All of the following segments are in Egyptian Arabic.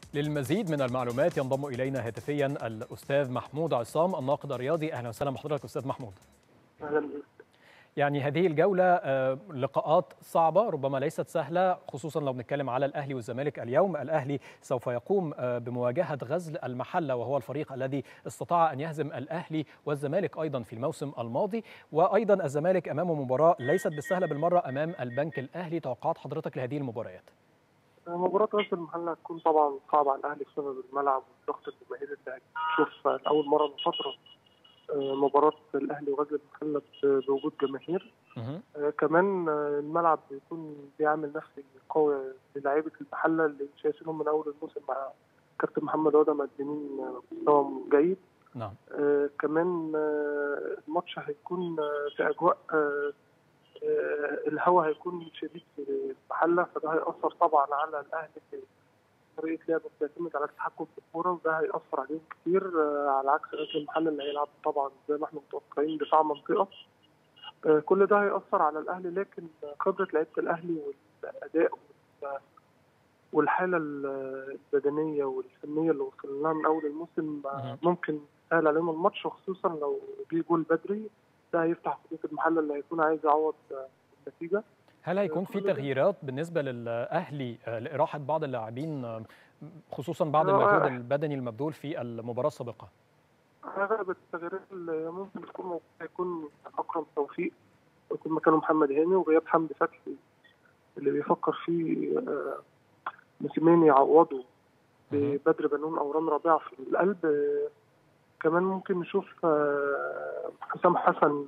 للمزيد من المعلومات ينضم الينا هاتفيا الاستاذ محمود عصام الناقد الرياضي اهلا وسهلا بحضرتك استاذ محمود اهلا بك يعني هذه الجولة آه، لقاءات صعبة ربما ليست سهلة خصوصا لو بنتكلم على الأهلي والزمالك اليوم الأهلي سوف يقوم آه، بمواجهة غزل المحلة وهو الفريق الذي استطاع أن يهزم الأهلي والزمالك أيضا في الموسم الماضي وأيضا الزمالك أمامه مباراة ليست بالسهلة بالمرة أمام البنك الأهلي توقعات حضرتك لهذه المباريات مباراة غزل المحلة هتكون طبعا صعبة على الأهلي بسبب الملعب والضغط الجماهيري اللي هنشوف لأول مرة من فترة آه، مباراة الأهلي وغزل المحلة ب- بوجود جماهير مهم. آه، كمان آه، الملعب بيكون بيعمل نفسي قوي للاعيبة المحلة اللي شايفينهم من أول الموسم مع كابتن محمد عودة مقدمين آه، مستوى جيد نعم آه، كمان آه، الماتش هيكون آه، في اجواء آه، آه، الهواء هيكون شديد في المحله فده هيأثر طبعا على الاهلي في طريقه لعبه بتعتمد على التحكم في الكوره وده هيأثر عليهم كتير آه، على عكس غزل المحله اللي هيلعب طبعا زي ما احنا متوقعين دفاع منطقه آه، كل ده هيأثر على الاهلي لكن خبره لعيبه الاهلي والاداء وال- والحاله البدنيه والفنيه اللي وصلنا لها من اول الموسم آه، مهم. ممكن يسهل عليهم الماتش وخصوصا لو جه جول بدري ده هيفتح خطوط المحله اللي هيكون عايز يعوض آه، النتيجه هل هيكون في كل ده- تغييرات بالنسبة للأهلي آه، لإراحة بعض اللاعبين آه، خصوصا بعد لا، المجهود إح- البدني المبذول في المباراة السابقة اغلب التغييرات اللي ممكن تكون موجوده هيكون اكرم توفيق ويكون مكانه محمد هاني وغياب حمدي فتحي اللي بيفكر فيه آه، موسيماني يعوضه مهم. ببدر بنون او رامي ربيعه في القلب آه، كمان ممكن نشوف آه، حسام حسن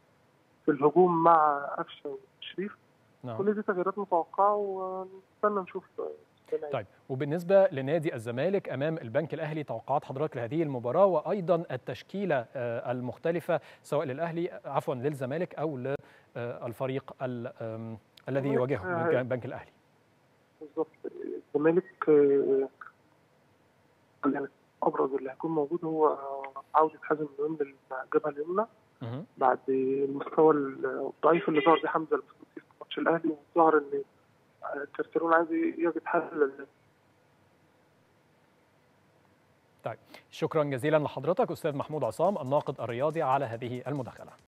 في الهجوم مع قفشه وشريف نعم كل دي تغييرات متوقعه ونستنى نشوف آه، ربنا طيب وبالنسبة لنادي الزمالك أمام البنك الأهلي توقعات حضرتك لهذه المباراة وأيضا التشكيلة آه، المختلفة سواء للأهلي عفوا للزمالك أو للفريق ال- آم، الذي الزمالك، يواجهه آه، من البنك الأهلي بالظبط الزمالك آه، يعني ابرز اللي هيكون موجود هو آه، عوده حازم امام للجبهه اليمنى مهم. بعد بعد المستوى الضعيف اللي ظهر بيه حمزه الفلوسي في ماتش الاهلي وظهر ان آه، كارتيرون عايز يجد حل لل- شكرا جزيلا لحضرتك أستاذ محمود عصام الناقد الرياضي على هذه المداخلة